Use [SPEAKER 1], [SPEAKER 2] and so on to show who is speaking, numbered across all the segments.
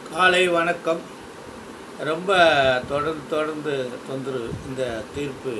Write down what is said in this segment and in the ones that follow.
[SPEAKER 1] காலை வணக்கம் ரொம்ப தொடர்ந்து தொடர்ந்து தொந்தரவு இந்த தீர்ப்பு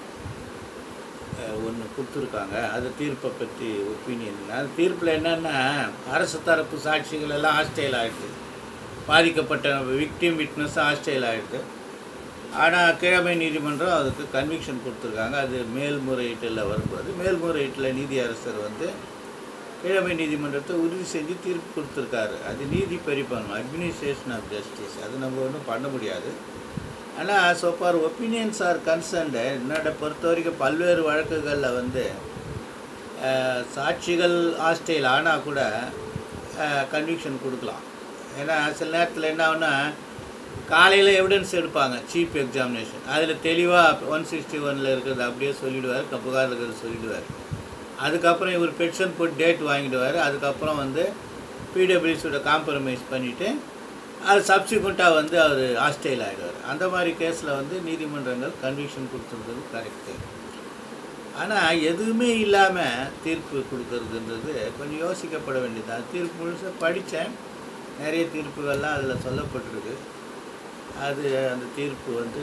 [SPEAKER 1] ஒன்று கொடுத்துருக்காங்க அது தீர்ப்பை பற்றி ஒப்பீனியன் அது தீர்ப்பில் என்னென்னா அரசு தரப்பு சாட்சிகள் எல்லாம் ஹாஸ்டைல் ஆகிடுது பாதிக்கப்பட்ட விக்டிம் விட்னஸ் ஹாஸ்டைல் ஆகிடுது ஆனால் கிழமை நீதிமன்றம் அதுக்கு கன்விக்ஷன் கொடுத்துருக்காங்க அது மேல்முறையீட்டில் வரும்போது மேல்முறையீட்டில் நீதியரசர் வந்து கீழமை நீதிமன்றத்தை உறுதி செஞ்சு தீர்ப்பு கொடுத்துருக்காரு அது நீதி பரிபாலனம் அட்மினிஸ்ட்ரேஷன் ஆஃப் ஜஸ்டிஸ் அது நம்ம ஒன்றும் பண்ண முடியாது ஆனால் so far opinions are concerned என்னோட பொறுத்த வரைக்கும் பல்வேறு வழக்குகளில் வந்து அஹ், சாட்சிகள் ஹாஸ்டைல் ஆனால் கூட கன்விக்ஷன் கொடுக்கலாம் ஏன்னா சில நேரத்தில் என்ன ஆகுனா காலையில் எவிடன்ஸ் எடுப்பாங்க சீப் எக்ஸாமினேஷன் அதில் தெளிவாக ஒன் சிக்ஸ்டி ஒனில் இருக்கிறது அப்படியே சொல்லிடுவார் புகார் இருக்கிறது சொல்லிடுவார் அதுக்கப்புறம் இவர் பெட்டிஷன் போட்டு டேட் வாங்கிடுவார் அதுக்கப்புறம் வந்து பிடபிள்யூஸோட காம்ப்ரமைஸ் பண்ணிவிட்டு அது சப்சிக்வெண்ட்டாக வந்து அவர் ஹாஸ்டைல் ஆகிடுவார் அந்த மாதிரி கேஸில் வந்து நீதிமன்றங்கள் கன்விக்ஷன் கொடுத்துருந்தது கரெக்டு ஆனால் எதுவுமே இல்லாமல் தீர்ப்பு கொடுக்கறதுன்றது கொஞ்சம் யோசிக்கப்பட வேண்டியதுதான் தீர்ப்பு முழுசாக படித்தேன் நிறைய தீர்ப்புகள்லாம் அதில் சொல்லப்பட்டிருக்கு அது அந்த தீர்ப்பு வந்து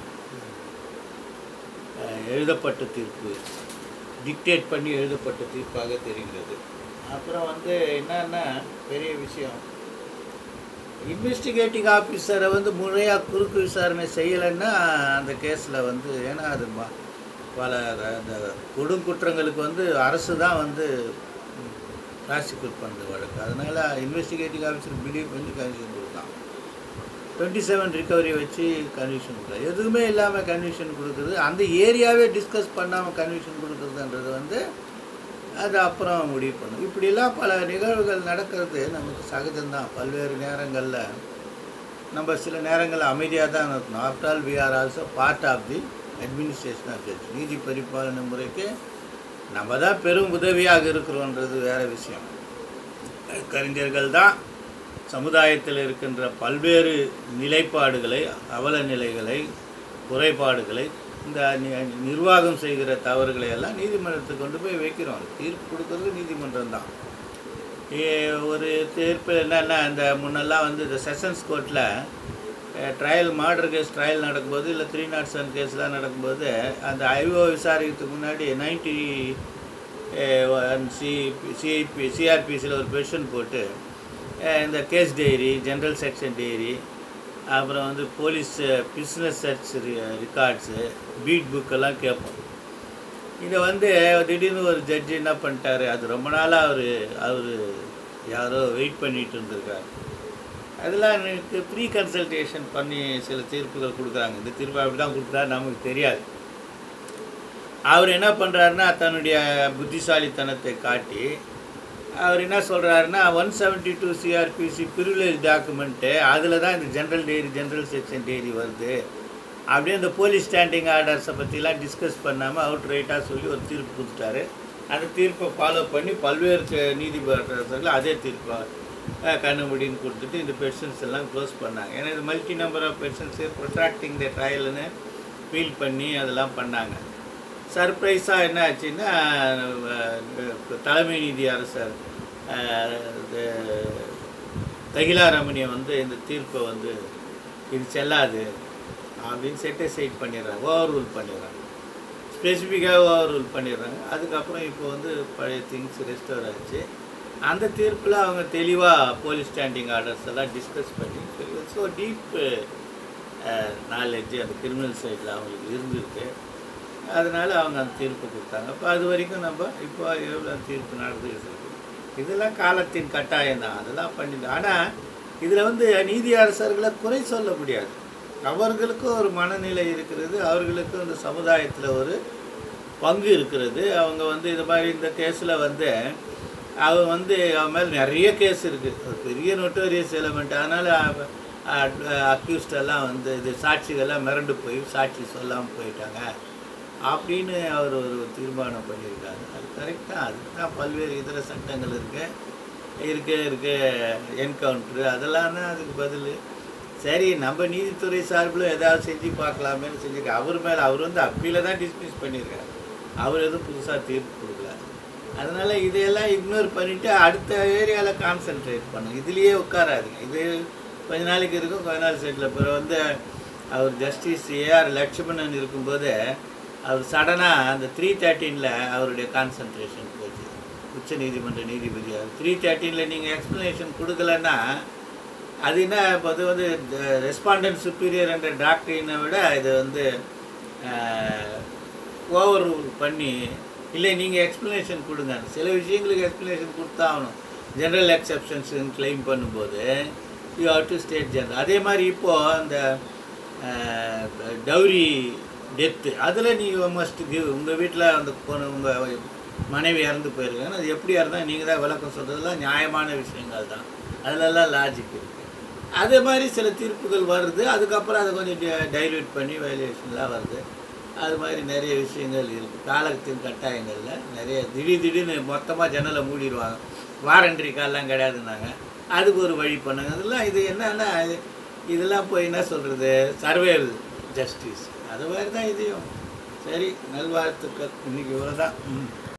[SPEAKER 1] அஹ், எழுதப்பட்ட தீர்ப்பு டிக்டேட் பண்ணி எழுதப்பட்ட தீர்ப்பாக தெரிகிறது அப்புறம் வந்து என்னன்னா பெரிய விஷயம் இன்வெஸ்டிகேட்டிங் ஆஃபீஸரை வந்து முறையாக குறுக்கு விசாரணை செய்யலைன்னா அந்த கேஸில் வந்து ஏன்னா அது ம- பல அந்த கொடுங்குற்றங்களுக்கு வந்து அரசு தான் வந்து ப்ராசிக்யூட் பண்ணுறது வழக்கு அதனால் இன்வெஸ்டிகேட்டிங் ஆஃபீஸர் பிலீவ் பண்ணி கன்விஷன் கொடுக்கலாம் டுவெண்ட்டி செவன் ரிகவரி வச்சு கன்விஷன் கொடுக்கலாம் எதுவுமே இல்லாமல் கன்விஷன் கொடுக்குறது அந்த ஏரியாவே டிஸ்கஸ் பண்ணாமல் கன்விஷன் கொடுக்குறதுன்றது வந்து அது அப்புறம் முடிவு பண்ணும் இப்படிலாம் பல நிகழ்வுகள் நடக்கிறது நமக்கு சகஜம்தான் பல்வேறு நேரங்களில் நம்ம சில நேரங்களில் அமைதியாக தான் இருக்கணும் after all we are also part of the administration of judge நீதி பரிபாலனை முறைக்கு நம்ம தான் பெரும் உதவியாக இருக்கிறோன்றது வேறு விஷயம் கறிஞர்கள் தான் சமுதாயத்தில் இருக்கின்ற பல்வேறு நிலைப்பாடுகளை அவல நிலைகளை குறைபாடுகளை இந்த நி- நிர்வாகம் செய்கிற தவறுகளை எல்லாம் நீதிமன்றத்துக்கு கொண்டு போய் வைக்கிறோம் தீர்ப்பு கொடுக்கறது நீதிமன்றம் தான் ஒரு தீர்ப்பு என்னென்னா இந்த முன்னெல்லாம் வந்து இந்த செஷன்ஸ் கோர்ட்டில் ட்ரையல் மர்டர் கேஸ் ட்ரையல் நடக்கும்போது இல்லை த்ரீ நாட் செவன் கேஸ்லாம் நடக்கும்போது அந்த ஐஓ விசாரிக்கிறதுக்கு முன்னாடி நைன்டி சி சிஐபி சிஆர்பிசியில் ஒரு பெஷன் போட்டு அஹ், இந்த case diary general section diary அப்புறம் வந்து police business search records beat புக்கெல்லாம் கேட்போம் இதை வந்து திடீர்னு ஒரு ஜட்ஜி என்ன பண்ணிட்டாரு அது ரொம்ப நாளாக அவர் அவர் யாரோ வெயிட் பண்ணிட்டு இருந்திருக்காரு அதெல்லாம் எனக்கு ப்ரீ கன்சல்டேஷன் பண்ணி சில தீர்ப்புகள் கொடுக்குறாங்க இந்த தீர்ப்பு அப்படி தான் கொடுக்குறாரு நமக்கு தெரியாது அவர் என்ன பண்ணுறாருன்னா தன்னுடைய புத்திசாலித்தனத்தை காட்டி அவர் என்ன சொல்கிறாருன்னா one seventy two CrPC privilege document அதில் தான் இந்த general diary general section diary வருது அப்படியே இந்த போலீஸ் ஸ்டாண்டிங் ஆர்டர்ஸை பற்றிலாம் டிஸ்கஸ் பண்ணாமல் அவுட் ரைட்டாக சொல்லி ஒரு தீர்ப்பு கொடுத்துட்டாரு அந்த தீர்ப்பை ஃபாலோ பண்ணி பல்வேறு க- நீதிபதிகள் அதே தீர்ப்பை அஹ், கண்ணுமூடின்னு கொடுத்துட்டு இந்த பெர்சன்ஸ் எல்லாம் க்ளோஸ் பண்ணாங்க ஏன்னா இது multi number of persons protracting the ட்ரையல்னு ஃபீல் பண்ணி அதெல்லாம் பண்ணாங்க சர்ப்ரைஸாக என்ன ஆச்சுன்னா அஹ், தலைமை நீதி அரசர் அஹ், இது தகிலா ரமணியை வந்து இந்த தீர்ப்பை வந்து இது செல்லாது அப்படின்னு செட்டிசைட் பண்ணிடுறாங்க ஓவர் ரூல் பண்ணிடுறாங்க ஸ்பெசிஃபிக்காக ஓவர் ரூல் பண்ணிடுறாங்க அதுக்கப்புறம் இப்போ வந்து பழைய திங்ஸ் ரெஸ்டோர் ஆச்சு அந்த தீர்ப்பில் அவங்க தெளிவாக போலீஸ் ஸ்டாண்டிங் ஆர்டர்ஸ் எல்லாம் டிஸ்கஸ் பண்ணி ஸோ டீப் நாலேஜ் அந்த கிரிமினல் சைடில் அவங்களுக்கு இருந்திருக்கு அதனால அவங்க அந்த தீர்ப்பு கொடுத்தாங்க அப்போ அது வரைக்கும் நம்ம இப்போ எவ்வளோ தீர்ப்பு நடந்துக்கிட்டு இருக்கு இதெல்லாம் காலத்தின் கட்டாயம் தான் அதெல்லாம் பண்ணி ஆனால் இதில் வந்து நீதி அரசர்களை குறை சொல்ல முடியாது அவர்களுக்கும் ஒரு மனநிலை இருக்கிறது அவர்களுக்கும் இந்த சமுதாயத்தில் ஒரு பங்கு இருக்கிறது அவங்க வந்து இது மாதிரி இந்த கேஸில் வந்து அவங்க வந்து அவன் மேலே நிறைய கேஸ் இருக்குது ஒரு பெரிய நொட்டோரியஸ் எலமெண்ட் அதனால் அக்யூஸ்டெல்லாம் வந்து இது சாட்சிகள்லாம் மிரண்டு போய் சாட்சி சொல்லாமல் போயிட்டாங்க அப்படின்னு அவர் ஒரு தீர்மானம் பண்ணியிருக்காரு அது கரெக்டாக அதுக்கு தான் பல்வேறு இதர சட்டங்கள் இருக்கு இருக்கு இருக்கு என்கவுண்ட்ரு அதெல்லாம் தான் அதுக்கு பதில் சரி நம்ம நீதித்துறை சார்பில் ஏதாவது செஞ்சு பார்க்கலாமேன்னு செஞ்சுருக்க அவர் மேலே அவர் வந்து அப்பீல தான் டிஸ்மிஸ் பண்ணியிருக்காரு அவர் எதுவும் புதுசாக தீர்ப்பு கொடுக்கல அதனால் இதையெல்லாம் இக்னோர் பண்ணிவிட்டு அடுத்த ஏரியாவில் கான்சென்ட்ரேட் பண்ணுங்க இதுலேயே உட்காராதுங்க இது கொஞ்ச நாளைக்கு இருக்கும் கொஞ்ச நாள் செட்டில் அப்புறம் வந்து அவர் ஜஸ்டிஸ் ஏஆர் லட்சுமணன் இருக்கும்போது அவர் சடனாக அந்த த்ரீ தேர்ட்டீனில் அவருடைய கான்சன்ட்ரேஷன் போச்சு உச்ச நீதிமன்ற நீதிபதி த்ரீ தேர்ட்டீனில் நீங்கள் எக்ஸ்ப்ளனேஷன் கொடுக்கலன்னா அது என்ன இப்போ அது வந்து ரெஸ்பாண்டன்ட் சுப்பீரியர் என்ற டாக்டரினை விட இது வந்து ஓவர் ரூல் பண்ணி இல்லை நீங்கள் எக்ஸ்ப்ளனேஷன் கொடுங்க சில விஷயங்களுக்கு எக்ஸ்ப்ளனேஷன் கொடுத்தாகணும் ஜென்ரல் எக்ஸப்ஷன்ஸ்னு கிளைம் பண்ணும்போது you have to state general அதே மாதிரி இப்போது அந்த டவுரி டெத்து அதில் நீங்கள் மஸ்ட் கிவ் உங்கள் வீட்டில் அந்த பொண்ணு உங்கள் மனைவி இறந்து போயிருக்காங்க அது எப்படியா இருந்தால் நீங்கள் தான் விளக்கம் சொல்கிறதுலாம் நியாயமான விஷயங்கள் தான் அதிலெல்லாம் லாஜிக் இருக்குது அதே மாதிரி சில தீர்ப்புகள் வருது அதுக்கப்புறம் அதை கொஞ்சம் டைல்யூட் பண்ணி வேல்யூவேஷன்லாம் வருது அது மாதிரி நிறைய விஷயங்கள் இருக்குது காலத்தின் கட்டாயங்களில் நிறைய திடீர் திடீர்னு மொத்தமாக ஜன்னலை மூடிடுவாங்க வாரண்ட்ரி கால்லாம் கிடையாதுன்னாங்க அதுக்கு ஒரு வழி பண்ணாங்க அதெல்லாம் இது என்னன்னா இது- இதெல்லாம் போய் என்ன சொல்கிறது சர்வேல் ஜஸ்டிஸ் அது மாதிரி தான் இதையும் சரி நல்வாழ்த்துக்கள் இன்னைக்கு இவ்வளோ தான் ம்